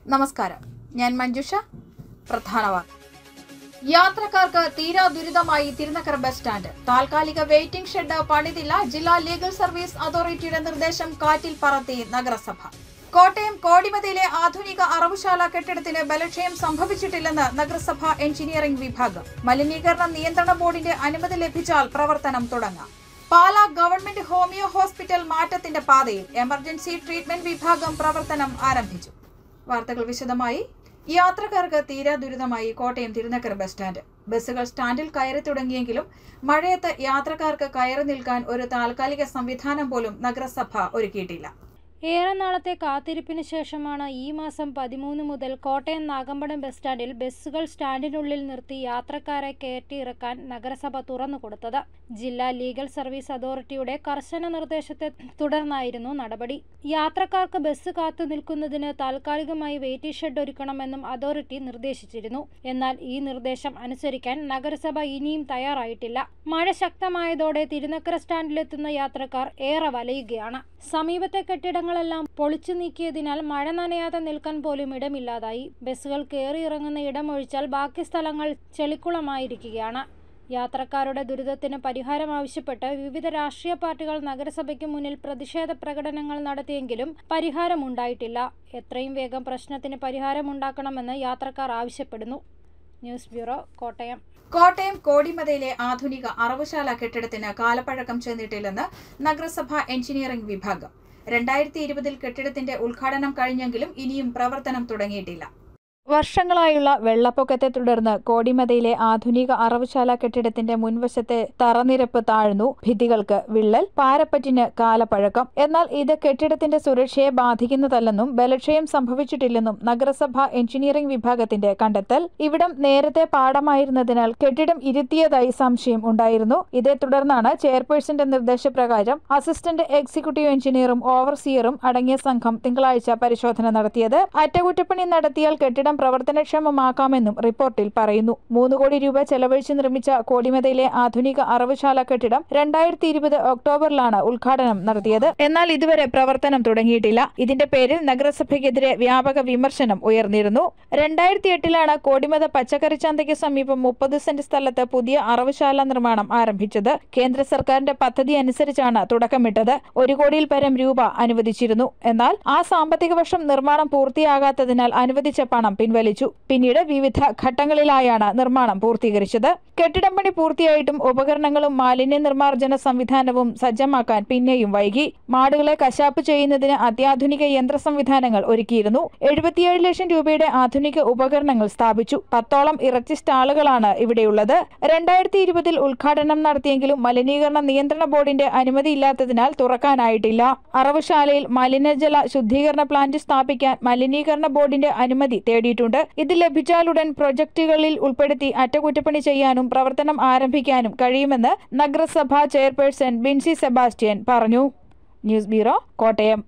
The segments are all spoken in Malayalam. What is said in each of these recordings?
നമസ്കാരം ഞാൻ മഞ്ജുഷ പ്രധാന വാർത്ത യാത്രക്കാർക്ക് തീരാ ദുരിതമായി തിരുനക്കര ബസ് സ്റ്റാൻഡ് താൽക്കാലിക വെയിറ്റിംഗ് ഷെഡ് പണിതില്ല ജില്ലാ ലീഗൽ സർവീസ് അതോറിറ്റിയുടെ നിർദ്ദേശം കാറ്റിൽ പറത്തി നഗരസഭ കോട്ടയം കോടിമതിയിലെ ആധുനിക അറവുശാല കെട്ടിടത്തിന് ബലക്ഷയം സംഭവിച്ചിട്ടില്ലെന്ന് നഗരസഭ എഞ്ചിനീയറിംഗ് വിഭാഗം മലിനീകരണ നിയന്ത്രണ ബോർഡിന്റെ അനുമതി ലഭിച്ചാൽ പ്രവർത്തനം തുടങ്ങാം പാലാ ഗവൺമെന്റ് ഹോമിയോ ഹോസ്പിറ്റൽ മാറ്റത്തിന്റെ പാതയിൽ എമർജൻസി ട്രീറ്റ്മെന്റ് വിഭാഗം പ്രവർത്തനം ആരംഭിച്ചു വാർത്തകൾ വിശദമായി യാത്രക്കാർക്ക് തീരാ ദുരിതമായി കോട്ടയം തിരുനക്കര ബസ് സ്റ്റാൻഡ് ബസ്സുകൾ സ്റ്റാൻഡിൽ കയറി തുടങ്ങിയെങ്കിലും മഴയത്ത് യാത്രക്കാർക്ക് കയറി നിൽക്കാൻ ഒരു താൽക്കാലിക സംവിധാനം പോലും നഗരസഭ ഒരുക്കിയിട്ടില്ല ഏറെ നാളത്തെ കാത്തിരിപ്പിന് ശേഷമാണ് ഈ മാസം പതിമൂന്ന് മുതൽ കോട്ടയം നാഗമ്പടം ബസ് സ്റ്റാൻഡിൽ ബസ്സുകൾ സ്റ്റാൻഡിനുള്ളിൽ നിർത്തി യാത്രക്കാരെ കയറ്റിയിറക്കാൻ നഗരസഭ തുറന്നുകൊടുത്തത് ജില്ലാ ലീഗൽ സർവീസ് അതോറിറ്റിയുടെ കർശന നിർദ്ദേശത്തെ തുടർന്നായിരുന്നു നടപടി യാത്രക്കാർക്ക് ബസ് കാത്തു നിൽക്കുന്നതിന് താൽക്കാലികമായി വെയിറ്റിംഗ് ഷെഡ് ഒരുക്കണമെന്നും അതോറിറ്റി നിർദ്ദേശിച്ചിരുന്നു എന്നാൽ ഈ നിർദ്ദേശം അനുസരിക്കാൻ നഗരസഭ ഇനിയും തയ്യാറായിട്ടില്ല മഴ ശക്തമായതോടെ തിരുനക്കര സ്റ്റാൻഡിലെത്തുന്ന യാത്രക്കാർ ഏറെ വലയുകയാണ് സമീപത്തെ കെട്ടിടങ്ങളെല്ലാം പൊളിച്ചു നീക്കിയതിനാൽ മഴ നനയാതെ നിൽക്കാൻ പോലും ഇടമില്ലാതായി ബസ്സുകൾ കയറിയിറങ്ങുന്ന ഇടമൊഴിച്ചാൽ ബാക്കി സ്ഥലങ്ങൾ ചെളിക്കുളമായിരിക്കുകയാണ് യാത്രക്കാരുടെ ദുരിതത്തിന് പരിഹാരം ആവശ്യപ്പെട്ട് വിവിധ രാഷ്ട്രീയ പാർട്ടികൾ നഗരസഭയ്ക്ക് മുന്നിൽ പ്രതിഷേധ പ്രകടനങ്ങൾ നടത്തിയെങ്കിലും പരിഹാരമുണ്ടായിട്ടില്ല എത്രയും വേഗം പ്രശ്നത്തിന് പരിഹാരമുണ്ടാക്കണമെന്ന് യാത്രക്കാർ ആവശ്യപ്പെടുന്നു ന്യൂസ് ബ്യൂറോ കോട്ടയം കോട്ടയം കോടിമതയിലെ ആധുനിക അറവുശാല കെട്ടിടത്തിന് കാലപ്പഴക്കം ചെന്നിട്ടില്ലെന്ന് നഗരസഭ എഞ്ചിനീയറിംഗ് വിഭാഗം രണ്ടായിരത്തി ഇരുപതിൽ കെട്ടിടത്തിന്റെ ഉദ്ഘാടനം കഴിഞ്ഞെങ്കിലും ഇനിയും പ്രവർത്തനം തുടങ്ങിയിട്ടില്ല വർഷങ്ങളായുള്ള വെള്ളപ്പൊക്കത്തെ തുടർന്ന് കോടിമതയിലെ ആധുനിക അറവുശാല കെട്ടിടത്തിന്റെ മുൻവശത്തെ തറനിരപ്പ് താഴ്ന്നു ഭിത്തികൾക്ക് വിള്ളൽ പാരപ്പറ്റിന് കാലപ്പഴക്കം എന്നാൽ ഇത് കെട്ടിടത്തിന്റെ സുരക്ഷയെ ബാധിക്കുന്നതല്ലെന്നും ബലക്ഷയം സംഭവിച്ചിട്ടില്ലെന്നും നഗരസഭ എഞ്ചിനീയറിംഗ് വിഭാഗത്തിന്റെ കണ്ടെത്തൽ ഇവിടം നേരത്തെ പാടമായിരുന്നതിനാൽ കെട്ടിടം ഇരുത്തിയതായി സംശയം ഉണ്ടായിരുന്നു ഇതേ തുടർന്നാണ് ചെയർപേഴ്സന്റെ നിർദ്ദേശപ്രകാരം അസിസ്റ്റന്റ് എക്സിക്യൂട്ടീവ് എഞ്ചിനീയറും ഓവർസിയറും അടങ്ങിയ സംഘം തിങ്കളാഴ്ച പരിശോധന നടത്തിയത് അറ്റകുറ്റപ്പണി നടത്തിയാൽ കെട്ടിടം പ്രവർത്തനക്ഷമമാക്കാമെന്നും റിപ്പോർട്ടിൽ പറയുന്നു മൂന്ന് കോടി രൂപ ചെലവഴിച്ച് നിർമ്മിച്ച കോടിമതയിലെ ആധുനിക അറവുശാല കെട്ടിടം രണ്ടായിരത്തി ഇരുപത് ഒക്ടോബറിലാണ് ഉദ്ഘാടനം നടത്തിയത് എന്നാൽ ഇതുവരെ പ്രവർത്തനം തുടങ്ങിയിട്ടില്ല ഇതിന്റെ പേരിൽ നഗരസഭയ്ക്കെതിരെ വ്യാപക വിമർശനം ഉയർന്നിരുന്നു രണ്ടായിരത്തി എട്ടിലാണ് കോടിമത പച്ചക്കറി ചന്തയ്ക്ക് സമീപം മുപ്പത് സെന്റ് സ്ഥലത്ത് പുതിയ അറവുശാല നിർമ്മാണം ആരംഭിച്ചത് കേന്ദ്ര സർക്കാരിന്റെ പദ്ധതി അനുസരിച്ചാണ് തുടക്കമിട്ടത് ഒരു കോടിയിൽ പരം രൂപ അനുവദിച്ചിരുന്നു എന്നാൽ ആ സാമ്പത്തിക വർഷം നിർമ്മാണം പൂർത്തിയാകാത്തതിനാൽ അനുവദിച്ച പണം പിൻവലിച്ചു പിന്നീട് വിവിധ ഘട്ടങ്ങളിലായാണ് നിർമ്മാണം പൂർത്തീകരിച്ചത് കെട്ടിടം പണി പൂർത്തിയായിട്ടും ഉപകരണങ്ങളും മാലിന്യ നിർമ്മാർജ്ജന സംവിധാനവും സജ്ജമാക്കാൻ പിന്നെയും വൈകി മാടുകളെ കശാപ്പ് ചെയ്യുന്നതിന് അത്യാധുനിക യന്ത്ര സംവിധാനങ്ങൾ ഒരുക്കിയിരുന്നു എഴുപത്തിയേഴ് ലക്ഷം രൂപയുടെ ആധുനിക ഉപകരണങ്ങൾ സ്ഥാപിച്ചു പത്തോളം ഇറച്ചി സ്റ്റാളുകളാണ് ഇവിടെയുള്ളത് രണ്ടായിരത്തി ഇരുപതിൽ ഉദ്ഘാടനം നടത്തിയെങ്കിലും മലിനീകരണ നിയന്ത്രണ ബോർഡിന്റെ അനുമതിയില്ലാത്തതിനാൽ തുറക്കാനായിട്ടില്ല അറവുശാലയിൽ മലിനജല ശുദ്ധീകരണ പ്ലാന്റ് സ്ഥാപിക്കാൻ മലിനീകരണ ബോർഡിന്റെ അനുമതി തേടിയിട്ടുണ്ട് ഇത് ലഭിച്ചാലുടൻ പ്രൊജക്ടുകളിൽ ഉൾപ്പെടുത്തി അറ്റകുറ്റപ്പണി ചെയ്യാനും പ്രവർത്തനം ആരംഭിക്കാനും കഴിയുമെന്ന് നഗരസഭാ ചെയർപേഴ്സൺ ബിൻസി സെബാസ്റ്റ്യൻ പറഞ്ഞു news bureau Kottayam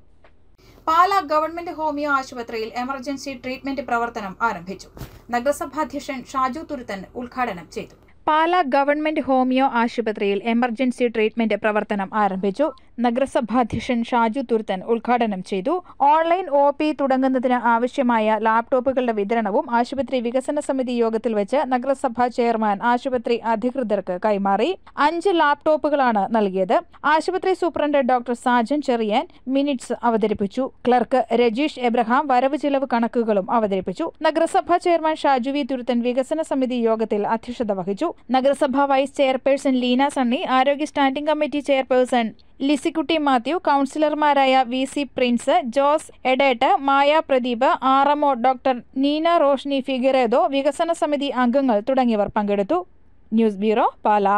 Pala government homeo ആശുപത്രിയിൽ എമർജൻസി ട്രീറ്റ്മെന്റ് പ്രവർത്തനം ആരംഭിച്ചു നഗരസഭാധ്യക്ഷൻ ഷാജു തുരുത്തൻ ഉദ്ഘാടനം ചെയ്തു പാലാ ഗവൺമെന്റ് ഹോമിയോ ആശുപത്രിയിൽ എമർജൻസി ട്രീറ്റ്മെന്റ് പ്രവർത്തനം ആരംഭിച്ചു നഗരസഭാധ്യക്ഷൻ ഷാജു തുരുത്തൻ ഉദ്ഘാടനം ചെയ്തു ഓൺലൈൻ ഒ പി തുടങ്ങുന്നതിന് ആവശ്യമായ ലാപ്ടോപ്പുകളുടെ വിതരണവും ആശുപത്രി വികസന സമിതി യോഗത്തിൽ വെച്ച് നഗരസഭാ ചെയർമാൻ ആശുപത്രി അധികൃതർക്ക് കൈമാറി അഞ്ച് ലാപ്ടോപ്പുകളാണ് നൽകിയത് ആശുപത്രി superintendent doctor Sajan Cherian minutes അവതരിപ്പിച്ചു ക്ലർക്ക് രജീഷ് എബ്രഹാം വരവ് ചിലവ് കണക്കുകളും അവതരിപ്പിച്ചു നഗരസഭാ ചെയർമാൻ ഷാജു വി തുരുത്തൻ വികസന സമിതി യോഗത്തിൽ അധ്യക്ഷത വഹിച്ചു നഗരസഭാ വൈസ് ചെയർപേഴ്സൺ ലീന സണ്ണി ആരോഗ്യ standing committee chairperson Lissykutty Mathew കൗൺസിലർമാരായ വി സി പ്രിൻസ് ജോസ് എഡേട്ട് മായ പ്രദീപ് ആറമോ ഡോക്ടർ നീന റോഷ്നി ഫിഗറേദോ വികസന സമിതി അംഗങ്ങൾ തുടങ്ങിയവർ പങ്കെടുത്തു news bureau Pala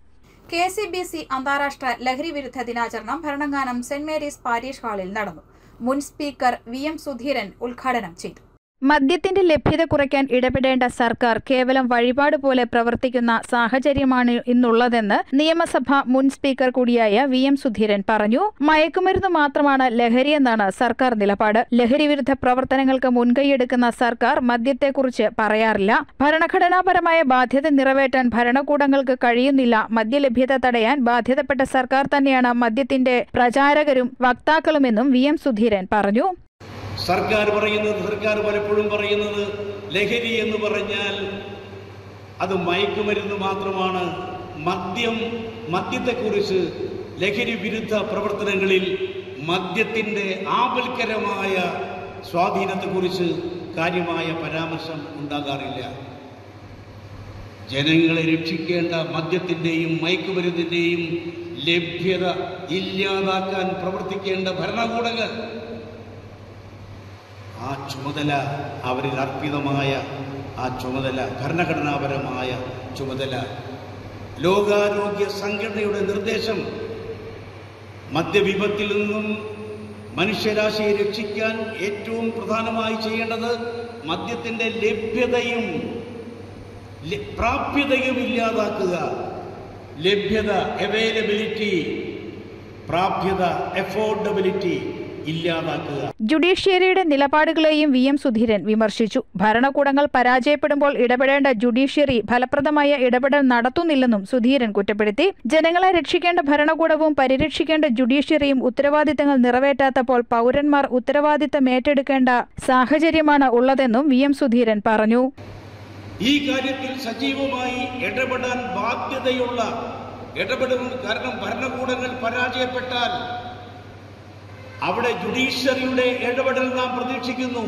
K C B C അന്താരാഷ്ട്ര ലഹരി വിരുദ്ധ ദിനാചരണം ഭരണങ്ങാനം സെന്റ് മേരീസ് പാരീഷ് ഹാളിൽ നടന്നു മുൻ സ്പീക്കർ വി എം സുധീരൻ ഉദ്ഘാടനം ചെയ്തു മദ്യത്തിന്റെ ലഭ്യത കുറയ്ക്കാൻ ഇടപെടേണ്ട സർക്കാർ കേവലം വഴിപാട് പോലെ പ്രവർത്തിക്കുന്ന സാഹചര്യമാണ് ഇന്നുള്ളതെന്ന് നിയമസഭ മുൻ സ്പീക്കർ കൂടിയായ വി എം സുധീരൻ പറഞ്ഞു മയക്കുമരുന്ന് മാത്രമാണ് ലഹരിയെന്നാണ് സർക്കാർ നിലപാട് ലഹരി വിരുദ്ധ പ്രവർത്തനങ്ങൾക്ക് മുൻകൈയെടുക്കുന്ന സർക്കാർ മദ്യത്തെക്കുറിച്ച് പറയാറില്ല ഭരണഘടനാപരമായ ബാധ്യത നിറവേറ്റാൻ ഭരണകൂടങ്ങൾക്ക് കഴിയുന്നില്ല മദ്യലഭ്യത തടയാൻ ബാധ്യതപ്പെട്ട സർക്കാർ തന്നെയാണ് മദ്യത്തിന്റെ പ്രചാരകരും വക്താക്കളുമെന്നും വി എം സുധീരൻ പറഞ്ഞു സർക്കാർ പറയുന്നത് സർക്കാർ പലപ്പോഴും പറയുന്നത് ലഹരി എന്ന് പറഞ്ഞാൽ അത് മയക്കുമരുന്ന് മാത്രമാണ് മദ്യം മദ്യത്തെക്കുറിച്ച് ലഹരി വിരുദ്ധ പ്രവർത്തനങ്ങളിൽ മദ്യത്തിൻ്റെ ആപൽക്കരമായ സ്വാധീനത്തെക്കുറിച്ച് കാര്യമായ പരാമർശം ഉണ്ടാകാറില്ല ജനങ്ങളെ രക്ഷിക്കേണ്ട മദ്യത്തിൻ്റെയും മയക്കുമരുന്നിൻ്റെയും ലഭ്യത ഇല്ലാതാക്കാൻ പ്രവർത്തിക്കേണ്ട ഭരണകൂടങ്ങൾ ആ ചുമതല അവരിൽ അർപ്പിതമായ ആ ചുമതല ഭരണഘടനാപരമായ ചുമതല ലോകാരോഗ്യ സംഘടനയുടെ നിർദ്ദേശം മദ്യവിപത്തിൽ നിന്നും മനുഷ്യരാശിയെ രക്ഷിക്കാൻ ഏറ്റവും പ്രധാനമായി ചെയ്യേണ്ടത് മദ്യത്തിൻ്റെ ലഭ്യതയും ല- പ്രാപ്യതയും ഇല്ലാതാക്കുക ലഭ്യത അവൈലബിലിറ്റി പ്രാപ്യത എഫോർഡബിലിറ്റി ഇല്ലാതാക്കുക ജുഡീഷ്യറിയുടെ നിലപാടുകളെയും വി എം സുധീരൻ വിമർശിച്ചു ഭരണകൂടങ്ങൾ പരാജയപ്പെടുമ്പോൾ ഇടപെടേണ്ട ജുഡീഷ്യറി ഫലപ്രദമായ ഇടപെടൽ നടത്തുന്നില്ലെന്നും സുധീരൻ കുറ്റപ്പെടുത്തി ജനങ്ങളെ രക്ഷിക്കേണ്ട ഭരണകൂടവും പരിരക്ഷിക്കേണ്ട ജുഡീഷ്യറിയും ഉത്തരവാദിത്തങ്ങൾ നിറവേറ്റാത്തപ്പോൾ പൗരന്മാർ ഉത്തരവാദിത്തം ഏറ്റെടുക്കേണ്ട സാഹചര്യമാണ് ഉള്ളതെന്നും വി എം സുധീരൻ പറഞ്ഞു ഈ കാര്യത്തിൽ സജീവമായി ഇടപെടാൻ ബാധ്യതയുള്ള ഇടപെടും കാരണം ഭരണകൂടങ്ങൾ പരാജയപ്പെട്ടാൽ അവിടെ ജുഡീഷ്യറിയുടെ ഇടപെടൽ നാം പ്രതീക്ഷിക്കുന്നു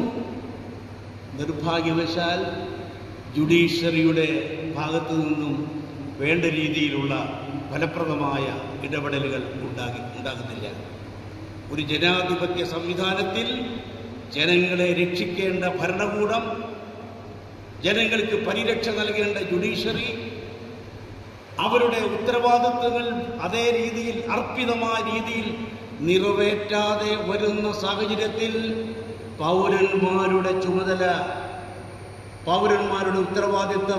നിർഭാഗ്യവശാൽ ജുഡീഷ്യറിയുടെ ഭാഗത്തു നിന്നും വേണ്ട രീതിയിലുള്ള ഫലപ്രദമായ ഇടപെടലുകൾ ഉണ്ടാകി ഉണ്ടാകുന്നില്ല ഒരു ജനാധിപത്യ സംവിധാനത്തിൽ ജനങ്ങളെ രക്ഷിക്കേണ്ട ഭരണകൂടം ജനങ്ങൾക്ക് പരിരക്ഷ നൽകേണ്ട ജുഡീഷ്യറി അവരുടെ ഉത്തരവാദിത്വങ്ങൾ അതേ രീതിയിൽ അർപ്പിതമായ രീതിയിൽ നിറവേറ്റാതെ വരുന്ന സാഹചര്യത്തിൽ പൗരന്മാരുടെ ചുമതല പൗരന്മാരുടെ ഉത്തരവാദിത്വം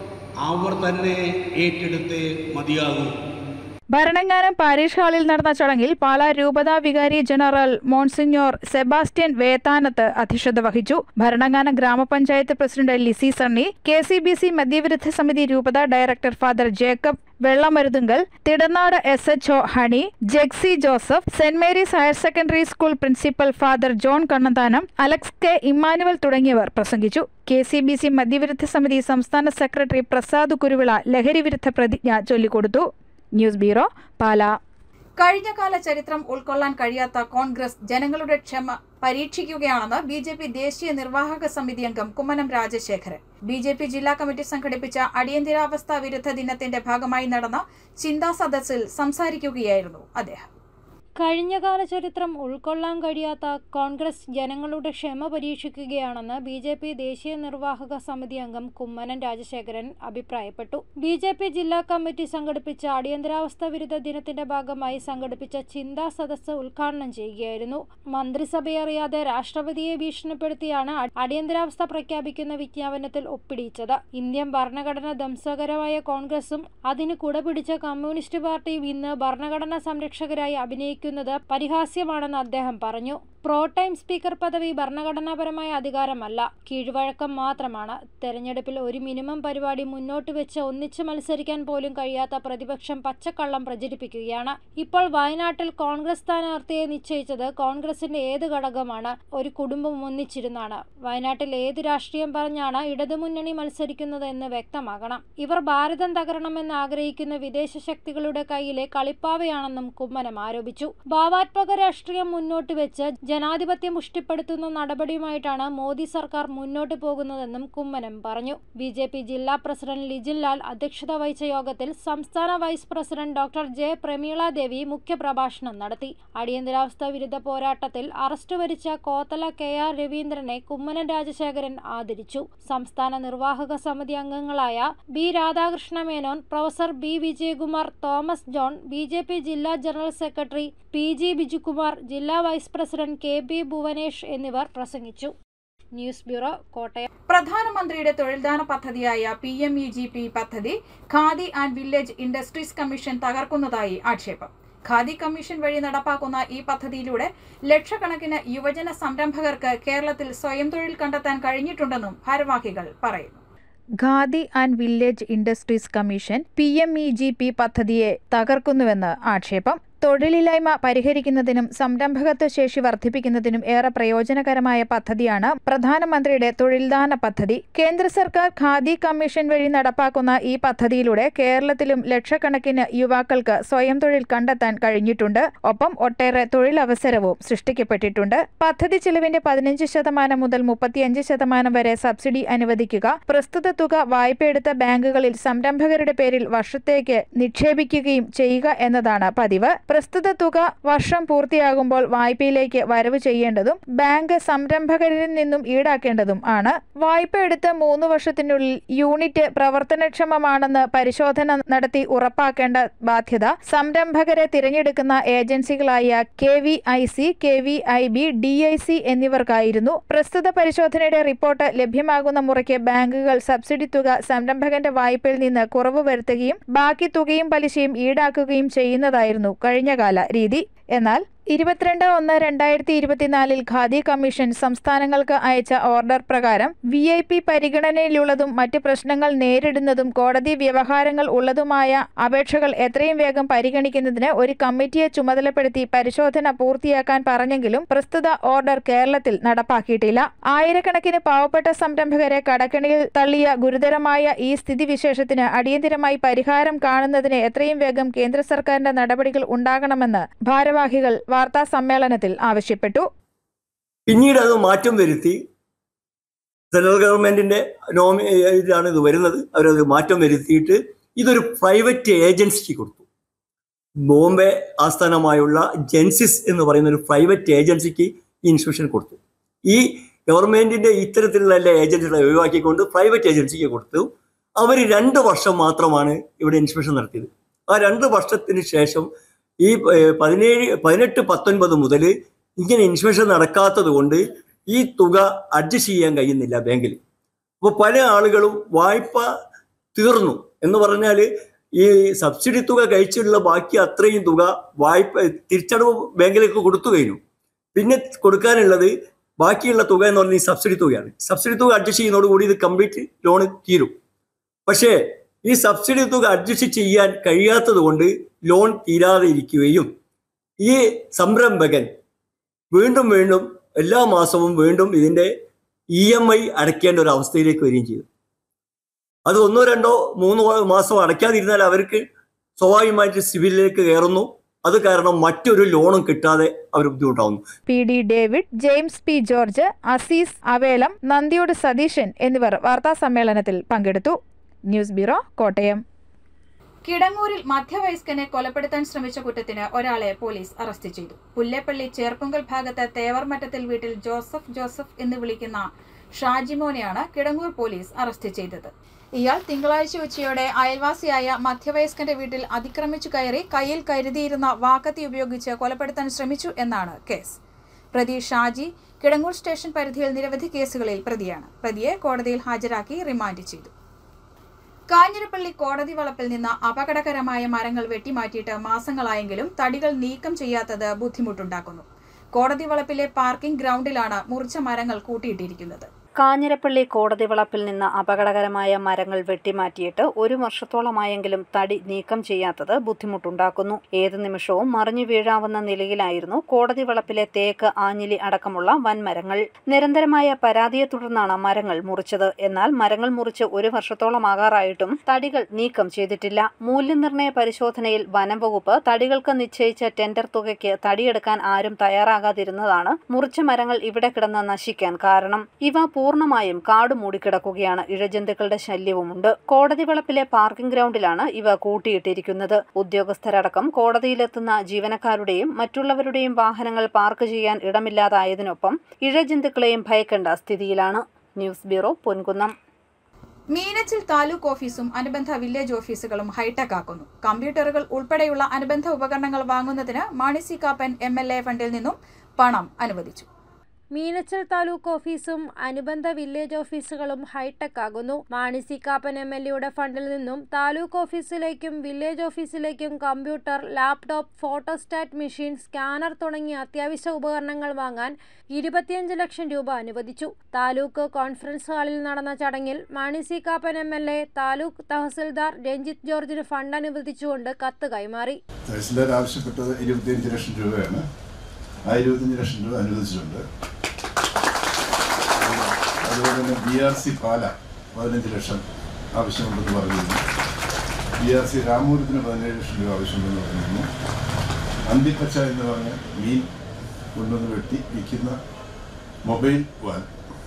അവർ തന്നെ ഏറ്റെടുത്തേ മതിയാകൂ ഭരണങ്ങാനം പാരീഷ് ഹാളിൽ നടന്ന ചടങ്ങിൽ പാലാ രൂപതാ വികാരി ജനറൽ മോൺസിഞ്ഞോർ സെബാസ്റ്റ്യൻ വേത്താനത്ത് അധ്യക്ഷത വഹിച്ചു ഭരണങ്ങാനം ഗ്രാമപഞ്ചായത്ത് president Lissy Sunny K C B C മദ്യവിരുദ്ധ സമിതി രൂപതാ director father Jacob Vellamaruthunkal Thidanad S H O Honey Jexy Joseph Saint Mary's higher secondary school principal father John Kannanthanam Alex K Emmanuel തുടങ്ങിയവർ പ്രസംഗിച്ചു കെ സി ബി സി മദ്യവിരുദ്ധ സമിതി സംസ്ഥാന സെക്രട്ടറി പ്രസാദ് കുരുവിള ലഹരിവിരുദ്ധ പ്രതിജ്ഞ ചൊല്ലിക്കൊടുത്തു ന്യൂസ് ബ്യൂറോ പാലാ കഴിഞ്ഞകാല ചരിത്രം ഉൾക്കൊള്ളാൻ കഴിയാത്ത കോൺഗ്രസ് ജനങ്ങളുടെ ക്ഷമ പരീക്ഷിക്കുകയാണെന്ന് ബി ജെ പി ദേശീയ നിർവാഹക സമിതി അംഗം Kummanam Rajasekharan B J P ജില്ലാ കമ്മിറ്റി സംഘടിപ്പിച്ച അടിയന്തരാവസ്ഥ വിരുദ്ധ ദിനത്തിന്റെ ഭാഗമായി നടന്ന ചിന്താ സദസ്സിൽ സംസാരിക്കുകയായിരുന്നു അദ്ദേഹം കഴിഞ്ഞകാല ചരിത്രം ഉൾക്കൊള്ളാൻ കഴിയാത്ത കോൺഗ്രസ് ജനങ്ങളുടെ ക്ഷമ പരീക്ഷിക്കുകയാണെന്ന് ബി ജെ പി ദേശീയ നിർവാഹക സമിതി അംഗം കുമ്മനം രാജശേഖരൻ അഭിപ്രായപ്പെട്ടു ബി ജെ പി ജില്ലാ കമ്മിറ്റി സംഘടിപ്പിച്ച അടിയന്തരാവസ്ഥ വിരുദ്ധ ദിനത്തിന്റെ ഭാഗമായി സംഘടിപ്പിച്ച ചിന്താ സദസ്സ് ഉദ്ഘാടനം ചെയ്യുകയായിരുന്നു മന്ത്രിസഭയെ അറിയാതെ രാഷ്ട്രപതിയെ ഭീഷണിപ്പെടുത്തിയാണ് അ- അടിയന്തരാവസ്ഥ പ്രഖ്യാപിക്കുന്ന വിജ്ഞാപനത്തിൽ ഒപ്പിടിയിച്ചത് ഇന്ത്യൻ ഭരണഘടന ധ്വംസകരമായ കോൺഗ്രസും അതിന് കുടപിടിച്ച കമ്മ്യൂണിസ്റ്റ് പാർട്ടിയും ഇന്ന് ഭരണഘടനാ സംരക്ഷകരായി അഭിനയിക്കുന്നത് പരിഹാസ്യമാണെന്ന് അദ്ദേഹം പറഞ്ഞു പ്രോ ടൈം സ്പീക്കർ പദവി ഭരണഘടനാപരമായ അധികാരമല്ല കീഴ്വഴക്കം മാത്രമാണ് തെരഞ്ഞെടുപ്പിൽ ഒരു മിനിമം പരിപാടി മുന്നോട്ട് വെച്ച് ഒന്നിച്ച് മത്സരിക്കാൻ പോലും കഴിയാത്ത പ്രതിപക്ഷം പച്ചക്കള്ളം പ്രചരിപ്പിക്കുകയാണ് ഇപ്പോൾ വയനാട്ടിൽ കോൺഗ്രസ് സ്ഥാനാർത്ഥിയെ നിശ്ചയിച്ചത് കോൺഗ്രസിന്റെ ഏത് ഘടകമാണ് ഒരു കുടുംബം ഒന്നിച്ചിരുന്നാണ് വയനാട്ടിൽ ഏത് രാഷ്ട്രീയം പറഞ്ഞാണ് ഇടതുമുന്നണി മത്സരിക്കുന്നത് എന്ന് വ്യക്തമാകണം ഇവർ ഭാരതം തകരണമെന്ന് ആഗ്രഹിക്കുന്ന വിദേശ ശക്തികളുടെ കയ്യിലെ കളിപ്പാവയാണെന്നും കുമ്മനം ആരോപിച്ചു ഭാവാത്മക രാഷ്ട്രീയം മുന്നോട്ട് വെച്ച് ജനാധിപത്യം പുഷ്ടിപ്പെടുത്തുന്ന നടപടിയുമായിട്ടാണ് മോദി സർക്കാർ മുന്നോട്ട് പോകുന്നതെന്നും കുമ്മനം പറഞ്ഞു ബി ജെ പി ജില്ലാ പ്രസിഡന്റ് ലിജിൻ ലാൽ അധ്യക്ഷത വഹിച്ച യോഗത്തിൽ സംസ്ഥാന vice president doctor J Prameela Devi മുഖ്യപ്രഭാഷണം നടത്തി അടിയന്തരാവസ്ഥ വിരുദ്ധ പോരാട്ടത്തിൽ അറസ്റ്റ് വരിച്ച കോത്തല കെ ആർ രവീന്ദ്രനെ കുമ്മനം രാജശേഖരൻ ആദരിച്ചു സംസ്ഥാന നിർവാഹക സമിതി അംഗങ്ങളായ B Radhakrishna Menon professor B Vijayakumar Thomas John B J P ജില്ലാ general secretary P G Bijukumar ജില്ലാ vice president K B Bhuvanesh എന്നിവർ പ്രസംഗിച്ചു ന്യൂസ് ബ്യൂറോ കോട്ടയം പ്രധാനമന്ത്രിയുടെ തൊഴിൽദാന പദ്ധതിയായ P M E G P പദ്ധതി Khadi and village industries commission തകർക്കുന്നതായി ആക്ഷേപം ഖാദി കമ്മീഷൻ വഴി നടപ്പാക്കുന്ന ഈ പദ്ധതിയിലൂടെ ലക്ഷക്കണക്കിന് യുവജന സംരംഭകർക്ക് കേരളത്തിൽ സ്വയം തൊഴിൽ കണ്ടെത്താൻ കഴിഞ്ഞിട്ടുണ്ടെന്നും ഭാരവാഹികൾ പറയുന്നു Khadi and village industries commission P M E G P പദ്ധതിയെ തകർക്കുന്നുവെന്ന് ആക്ഷേപം തൊഴിലില്ലായ്മ പരിഹരിക്കുന്നതിനും സംരംഭകത്വ ശേഷി വർദ്ധിപ്പിക്കുന്നതിനും ഏറെ പ്രയോജനകരമായ പദ്ധതിയാണ് പ്രധാനമന്ത്രിയുടെ തൊഴിൽദാന പദ്ധതി കേന്ദ്ര സർക്കാർ ഖാദി കമ്മീഷൻ വഴി നടപ്പാക്കുന്ന ഈ പദ്ധതിയിലൂടെ കേരളത്തിലും ലക്ഷക്കണക്കിന് യുവാക്കൾക്ക് സ്വയം തൊഴിൽ കണ്ടെത്താൻ കഴിഞ്ഞിട്ടുണ്ട് ഒപ്പം ഒട്ടേറെ തൊഴിലവസരവും സൃഷ്ടിക്കപ്പെട്ടിട്ടുണ്ട് പദ്ധതി ചെലവിന്റെ പതിനഞ്ച് ശതമാനം മുതൽ മുപ്പത്തിയഞ്ച് ശതമാനം വരെ സബ്സിഡി അനുവദിക്കുക പ്രസ്തുത തുക വായ്പയെടുത്ത ബാങ്കുകളിൽ സംരംഭകരുടെ പേരിൽ വർഷത്തേക്ക് നിക്ഷേപിക്കുകയും ചെയ്യുക എന്നതാണ് പതിവ് പ്രസ്തുത തുക വർഷം പൂർത്തിയാകുമ്പോൾ വായ്പയിലേക്ക് വരവ് ചെയ്യേണ്ടതും ബാങ്ക് സംരംഭകരിൽ നിന്നും ഈടാക്കേണ്ടതും ആണ് വായ്പ എടുത്ത് മൂന്ന് വർഷത്തിനുള്ളിൽ യൂണിറ്റ് പ്രവർത്തനക്ഷമമാണെന്ന് പരിശോധന നടത്തി ഉറപ്പാക്കേണ്ട ബാധ്യത സംരംഭകരെ തിരഞ്ഞെടുക്കുന്ന ഏജൻസികളായ K V I C K V I B D I C എന്നിവർക്കായിരുന്നു പ്രസ്തുത പരിശോധനയുടെ റിപ്പോർട്ട് ലഭ്യമാകുന്ന മുറയ്ക്ക് ബാങ്കുകൾ സബ്സിഡി തുക സംരംഭകന്റെ വായ്പയിൽ നിന്ന് കുറവ് വരുത്തുകയും ബാക്കി തുകയും പലിശയും ഈടാക്കുകയും ചെയ്യുന്നതായിരുന്നു കഴിഞ്ഞകാല രീതി എന്നാൽ ഇരുപത്തിരണ്ട് ഒന്ന് രണ്ടായിരത്തി ഇരുപത്തിനാലിൽ ഖാദി കമ്മീഷൻ സംസ്ഥാനങ്ങൾക്ക് അയച്ച ഓർഡർ പ്രകാരം വി ഐ പി പരിഗണനയിലുള്ളതും മറ്റ് പ്രശ്നങ്ങൾ നേരിടുന്നതും കോടതി വ്യവഹാരങ്ങൾ ഉള്ളതുമായ അപേക്ഷകൾ എത്രയും വേഗം പരിഗണിക്കുന്നതിന് ഒരു കമ്മിറ്റിയെ ചുമതലപ്പെടുത്തി പരിശോധന പൂർത്തിയാക്കാൻ പറഞ്ഞെങ്കിലും പ്രസ്തുത ഓർഡർ കേരളത്തിൽ നടപ്പാക്കിയിട്ടില്ല ആയിരക്കണക്കിന് പാവപ്പെട്ട സംരംഭകരെ കടക്കണിയിൽ തള്ളിയ ഗുരുതരമായ ഈ സ്ഥിതിവിശേഷത്തിന് അടിയന്തിരമായി പരിഹാരം കാണുന്നതിന് എത്രയും വേഗം കേന്ദ്ര സർക്കാരിന്റെ നടപടികൾ ഉണ്ടാകണമെന്ന് ഭാരവാഹികൾ വാർത്താ സമ്മേളനത്തിൽ ആവശ്യപ്പെട്ടു പിന്നീട് അത് മാറ്റം വരുത്തി സെൻട്രൽ ഗവൺമെന്റിന്റെ നോമി ഇതിലാണ് ഇത് വരുന്നത് അവരത് മാറ്റം വരുത്തിയിട്ട് ഇതൊരു പ്രൈവറ്റ് ഏജൻസിക്ക് കൊടുത്തു ബോംബെ ആസ്ഥാനമായുള്ള ജെൻസിസ് എന്ന് പറയുന്ന ഒരു പ്രൈവറ്റ് ഏജൻസിക്ക് ഈ ഇൻസ്പെക്ഷൻ കൊടുത്തു ഈ ഗവൺമെന്റിന്റെ ഇത്തരത്തിലുള്ള എല്ലാ ഏജൻസികളെ ഒഴിവാക്കിക്കൊണ്ട് പ്രൈവറ്റ് ഏജൻസിക്ക് കൊടുത്തു അവർ രണ്ട് വർഷം മാത്രമാണ് ഇവിടെ ഇൻസ്പെക്ഷൻ നടത്തിയത് ആ രണ്ട് വർഷത്തിന് ശേഷം ഈ ഏർ, പതിനേഴ് പതിനെട്ട് പത്തൊൻപത് മുതൽ ഇങ്ങനെ ഇൻസ്പെക്ഷൻ നടക്കാത്തത് കൊണ്ട് ഈ തുക അഡ്ജസ്റ്റ് ചെയ്യാൻ കഴിയുന്നില്ല ബാങ്കിൽ അപ്പോൾ പല ആളുകളും വായ്പ തീർന്നു എന്ന് പറഞ്ഞാൽ ഈ സബ്സിഡി തുക കഴിച്ചുള്ള ബാക്കി അത്രയും തുക വായ്പ തിരിച്ചടവ് ബാങ്കിലേക്ക് കൊടുത്തു കഴിഞ്ഞു പിന്നെ കൊടുക്കാനുള്ളത് ബാക്കിയുള്ള തുക എന്ന് പറഞ്ഞാൽ ഈ സബ്സിഡി തുകയാണ് സബ്സിഡി തുക അഡ്ജസ്റ്റ് ചെയ്യുന്നതോടുകൂടി ഇത് കംപ്ലീറ്റ് ലോൺ തീരും പക്ഷേ ഈ സബ്സിഡി തുക അഡ്ജസ്റ്റ് ചെയ്യാൻ കഴിയാത്തത് കൊണ്ട് ലോൺ തീരാതെ ഇരിക്കുകയും ഈ സംരംഭകൻ വീണ്ടും വീണ്ടും എല്ലാ മാസവും വീണ്ടും ഇതിന്റെ ഇ എം ഐ അടയ്ക്കേണ്ട ഒരു അവസ്ഥയിലേക്ക് വരികയും ചെയ്തു അത് ഒന്നോ രണ്ടോ മൂന്നോ മാസം അടയ്ക്കാതിരുന്നാൽ അവർക്ക് സ്വാഭാവികമായിട്ട് സിവിലിലേക്ക് കയറുന്നു അത് കാരണം മറ്റൊരു ലോണും കിട്ടാതെ അവർ ബുദ്ധിമുട്ടാവുന്നു P D David James P George Aziz അവേലം നന്ദിയോട് സതീശൻ എന്നിവർ വാർത്താ സമ്മേളനത്തിൽ പങ്കെടുത്തു ന്യൂസ് ബ്യൂറോ കോട്ടയം കിടങ്ങൂരിൽ മധ്യവയസ്കനെ കൊലപ്പെടുത്താൻ ശ്രമിച്ച കുറ്റത്തിന് ഒരാളെ പോലീസ് അറസ്റ്റ് ചെയ്തു പുല്ലേപ്പള്ളി ചേർപ്പുങ്കൽ ഭാഗത്ത് തേവർമറ്റത്തിൽ വീട്ടിൽ ജോസഫ് ജോസഫ് എന്ന് വിളിക്കുന്ന ഷാജിമോനെയാണ് കിടങ്ങൂർ പോലീസ് അറസ്റ്റ് ചെയ്തത് ഇയാൾ തിങ്കളാഴ്ച ഉച്ചയോടെ അയൽവാസിയായ മധ്യവയസ്കന്റെ വീട്ടിൽ അതിക്രമിച്ചു കയറി കയ്യിൽ കരുതിയിരുന്ന വാക്കത്തി ഉപയോഗിച്ച് കൊലപ്പെടുത്താൻ ശ്രമിച്ചു എന്നാണ് കേസ് പ്രതി ഷാജി കിടങ്ങൂർ സ്റ്റേഷൻ പരിധിയിൽ നിരവധി കേസുകളിൽ പ്രതിയാണ് പ്രതിയെ കോടതിയിൽ ഹാജരാക്കി റിമാൻഡ് ചെയ്തു കാഞ്ഞിരപ്പള്ളി കോടതി വളപ്പിൽ നിന്ന് അപകടകരമായ മരങ്ങൾ വെട്ടിമാറ്റിയിട്ട് മാസങ്ങളായെങ്കിലും തടികൾ നീക്കം ചെയ്യാത്തത് ബുദ്ധിമുട്ടുണ്ടാക്കുന്നു കോടതി വളപ്പിലെ പാർക്കിംഗ് ഗ്രൗണ്ടിലാണ് മുറിച്ച മരങ്ങൾ കൂട്ടിയിട്ടിരിക്കുന്നത് കാഞ്ഞിരപ്പള്ളി കോടതി വളപ്പിൽ നിന്ന് അപകടകരമായ മരങ്ങൾ വെട്ടിമാറ്റിയിട്ട് ഒരു വർഷത്തോളമായെങ്കിലും തടി നീക്കം ചെയ്യാത്തത് ബുദ്ധിമുട്ടുണ്ടാക്കുന്നു ഏത് നിമിഷവും മറിഞ്ഞു വീഴാവുന്ന നിലയിലായിരുന്നു കോടതി വളപ്പിലെ തേക്ക് ആഞ്ഞിലി അടക്കമുള്ള വൻമരങ്ങൾ നിരന്തരമായ പരാതിയെ തുടർന്നാണ് മരങ്ങൾ മുറിച്ചത് എന്നാൽ മരങ്ങൾ മുറിച്ച് ഒരു വർഷത്തോളമാകാറായിട്ടും തടികൾ നീക്കം ചെയ്തിട്ടില്ല മൂല്യനിർണ്ണയ പരിശോധനയിൽ വനം വകുപ്പ് തടികൾക്ക് നിശ്ചയിച്ച ടെൻഡർ തുകയ്ക്ക് തടിയെടുക്കാൻ ആരും തയ്യാറാകാതിരുന്നതാണ് മുറിച്ച മരങ്ങൾ ഇവിടെ കിടന്ന് നശിക്കാൻ കാരണം ഇവ പൂർണ്ണമായും കാട് മൂടിക്കിടക്കുകയാണ് ഇഴജന്തുക്കളുടെ ശല്യവുമുണ്ട് കോടതി വളപ്പിലെ പാർക്കിംഗ് ഗ്രൗണ്ടിലാണ് ഇവ കൂട്ടിയിട്ടിരിക്കുന്നത് ഉദ്യോഗസ്ഥരടക്കം കോടതിയിലെത്തുന്ന ജീവനക്കാരുടെയും മറ്റുള്ളവരുടെയും വാഹനങ്ങൾ പാർക്ക് ചെയ്യാൻ ഇടമില്ലാതായതിനൊപ്പം ഇഴജന്തുക്കളെയും ഭയക്കേണ്ട സ്ഥിതിയിലാണ് ന്യൂസ് ബ്യൂറോ പൊൻകുന്നം മീനച്ചിൽ താലൂക്ക് ഓഫീസും അനുബന്ധ വില്ലേജ് ഓഫീസുകളും ഹൈടെക് ആക്കുന്നു കമ്പ്യൂട്ടറുകൾ ഉൾപ്പെടെയുള്ള അനുബന്ധ ഉപകരണങ്ങൾ വാങ്ങുന്നതിന് Mani C Kappan M L A ഫണ്ടിൽ നിന്നും പണം അനുവദിച്ചു മീനച്ചൽ താലൂക്ക് ഓഫീസും അനുബന്ധ വില്ലേജ് ഓഫീസുകളും ഹൈടെക് ആകുന്നു Mani C Kappan M L എയുടെ ഫണ്ടിൽ നിന്നും താലൂക്ക് ഓഫീസിലേക്കും വില്ലേജ് ഓഫീസിലേക്കും computer laptop photostat machine scanner തുടങ്ങിയ അത്യാവശ്യ ഉപകരണങ്ങൾ വാങ്ങാൻ ഇരുപത്തിയഞ്ച് ലക്ഷം രൂപ അനുവദിച്ചു താലൂക്ക് കോൺഫറൻസ് ഹാളിൽ നടന്ന ചടങ്ങിൽ Mani C Kappan M L A taluk tahsildar Ranjith ജോർജിന് ഫണ്ട് അനുവദിച്ചുകൊണ്ട് കത്ത് കൈമാറി തഹസിൽദാർ ആവശ്യപ്പെട്ടത് ഇരുപത്തിയഞ്ച് ലക്ഷം രൂപയാണ് ആ ഇരുപത്തിയഞ്ച് ലക്ഷം രൂപ അനുവദിച്ചിട്ടുണ്ട് അതുപോലെ തന്നെ ബി ആർ സി പാല പതിനഞ്ച് ലക്ഷം ആവശ്യമുണ്ടെന്ന് പറഞ്ഞിരുന്നു ബി ആർ സി രാമൂരത്തിന് പതിനേഴ് ലക്ഷം രൂപ ആവശ്യമുണ്ടെന്ന് പറഞ്ഞിരുന്നു അന്തിപ്പച്ച എന്ന് പറഞ്ഞ മീൻ കൊണ്ടുവന്ന് വെട്ടി വിൽക്കുന്ന മൊബൈൽ വാൻ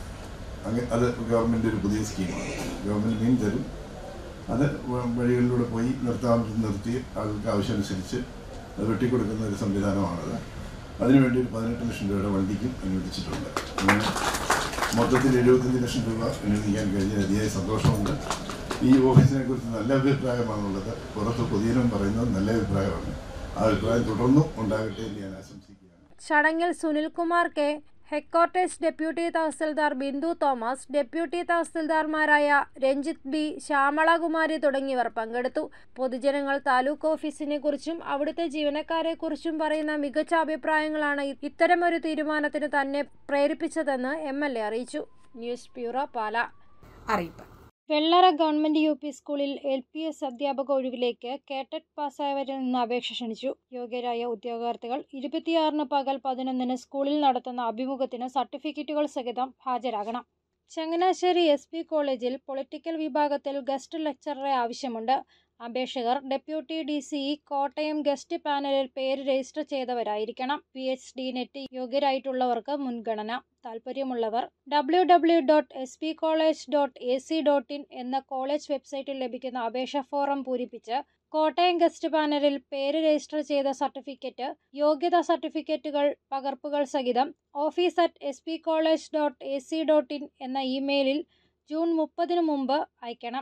അങ്ങ് അത് ഗവൺമെൻറ് ഒരു പുതിയ സ്കീമാണ് ഗവൺമെൻറ് മീൻ തരും അത് വ- വഴികളിലൂടെ പോയി നിർത്താൻ നിർത്തി ആൾക്ക് ആവശ്യമനുസരിച്ച് അത് വെട്ടിക്കൊടുക്കുന്ന ഒരു സംവിധാനമാണത് അതിനുവേണ്ടി ഒരു പതിനെട്ട് ലക്ഷം രൂപയുടെ വണ്ടിക്കും അനുവദിച്ചിട്ടുണ്ട് അങ്ങനെ മൊത്തത്തിൽ എഴുപത്തഞ്ച് ലക്ഷം രൂപ അനുവദിക്കാൻ കഴിഞ്ഞ അതിയായ സന്തോഷമുണ്ട് ഈ ഓഫീസിനെ കുറിച്ച് നല്ല അഭിപ്രായമാണുള്ളത് പുറത്ത് പൊതുജനം പറയുന്നത് നല്ല അഭിപ്രായമാണ് ആ അഭിപ്രായം തുടർന്നും ഉണ്ടാകട്ടെ എന്ന് ഞാൻ ആശംസിക്കുകയാണ് ചടങ്ങിൽ Sunilkumar K headquarters deputy tahsildar Bindu Thomas deputy തഹസിൽദാർമാരായ രഞ്ജിത്ത് ബി ശ്യാമളകുമാരി തുടങ്ങിയവർ പങ്കെടുത്തു പൊതുജനങ്ങൾ താലൂക്ക് ഓഫീസിനെ കുറിച്ചും അവിടുത്തെ ജീവനക്കാരെ കുറിച്ചും പറയുന്ന മികച്ച അഭിപ്രായങ്ങളാണ് ഇത്തരമൊരു തീരുമാനത്തിന് തന്നെ പ്രേരിപ്പിച്ചതെന്ന് എം എൽ എ അറിയിച്ചു ന്യൂസ് ബ്യൂറോ പാല അറിയിപ്പ് വെള്ളറ ഗവൺമെന്റ് യു പി സ്കൂളിൽ എൽ പി എസ് അധ്യാപക ഒഴിവിലേക്ക് കേട്ടറ്റ് പാസ്സായവരിൽ നിന്ന് അപേക്ഷ ക്ഷണിച്ചു യോഗ്യരായ ഉദ്യോഗാർത്ഥികൾ ഇരുപത്തിയാറിന് പകൽ പതിനൊന്നിന് സ്കൂളിൽ നടത്തുന്ന അഭിമുഖത്തിന് സർട്ടിഫിക്കറ്റുകൾ സഹിതം ഹാജരാകണം ചങ്ങനാശ്ശേരി എസ് പി കോളേജിൽ പൊളിറ്റിക്കൽ വിഭാഗത്തിൽ ഗസ്റ്റ് ലെക്ചററെ ആവശ്യമുണ്ട് അപേക്ഷകർ deputy D C Kottayam guest പാനലിൽ പേര് രജിസ്റ്റർ ചെയ്തവരായിരിക്കണം പി എച്ച് ഡി നെറ്റ് യോഗ്യരായിട്ടുള്ളവർക്ക് മുൻഗണന താല്പര്യമുള്ളവർ W W dot S P college dot A C dot in എന്ന കോളേജ് വെബ്സൈറ്റിൽ ലഭിക്കുന്ന അപേക്ഷാ ഫോറം പൂരിപ്പിച്ച് കോട്ടയം ഗസ്റ്റ് പാനലിൽ പേര് രജിസ്റ്റർ ചെയ്ത സർട്ടിഫിക്കറ്റ് യോഗ്യതാ സർട്ടിഫിക്കറ്റുകൾ പകർപ്പുകൾ സഹിതം office at S P college dot A C dot in എന്ന ഇമെയിലിൽ ജൂൺ മുപ്പതിന് മുമ്പ് അയക്കണം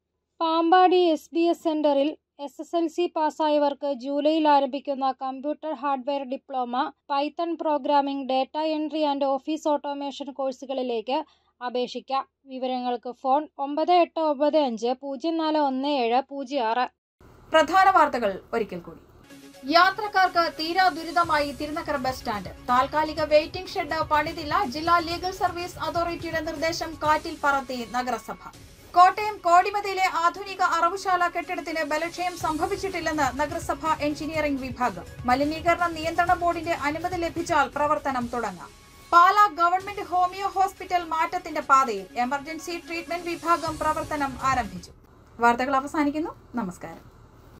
പാമ്പാടി എസ് ബി എസ് സെന്ററിൽ എസ് എസ് എൽ സി പാസ്സായവർക്ക് ജൂലൈയിൽ ആരംഭിക്കുന്ന computer hardware diploma Python programming data entry and office automation കോഴ്സുകളിലേക്ക് അപേക്ഷിക്കാം വിവരങ്ങൾക്ക് ഫോൺ ഒമ്പത് എട്ട് ഒമ്പത് അഞ്ച് പൂജ്യം നാല് ഒന്ന് ഏഴ് പൂജ്യം ആറ് പ്രധാന വാർത്തകൾ ഒരിക്കൽ കൂടി യാത്രക്കാർക്ക് തീരാ ദുരിതമായി തിരുനക്കര ബസ് സ്റ്റാൻഡ് താൽക്കാലിക വെയിറ്റിംഗ് ഷെഡ് പണിതില്ല ജില്ലാ ലീഗൽ സർവീസ് അതോറിറ്റിയുടെ നിർദ്ദേശം കാറ്റിൽ പറത്തി നഗരസഭ കോട്ടയം കോടിമതിയിലെ ആധുനിക അറവുശാല കെട്ടിടത്തിന് ബലക്ഷയം സംഭവിച്ചിട്ടില്ലെന്ന് നഗരസഭ എഞ്ചിനീയറിംഗ് വിഭാഗം മലിനീകരണ നിയന്ത്രണ ബോർഡിന്റെ അനുമതി ലഭിച്ചാൽ പ്രവർത്തനം തുടങ്ങാം പാലാ ഗവൺമെന്റ് ഹോമിയോ ഹോസ്പിറ്റൽ മാറ്റത്തിന്റെ പാതയിൽ എമർജൻസി ട്രീറ്റ്മെന്റ് വിഭാഗം പ്രവർത്തനം ആരംഭിച്ചു വാർത്തകൾ അവസാനിക്കുന്നു നമസ്കാരം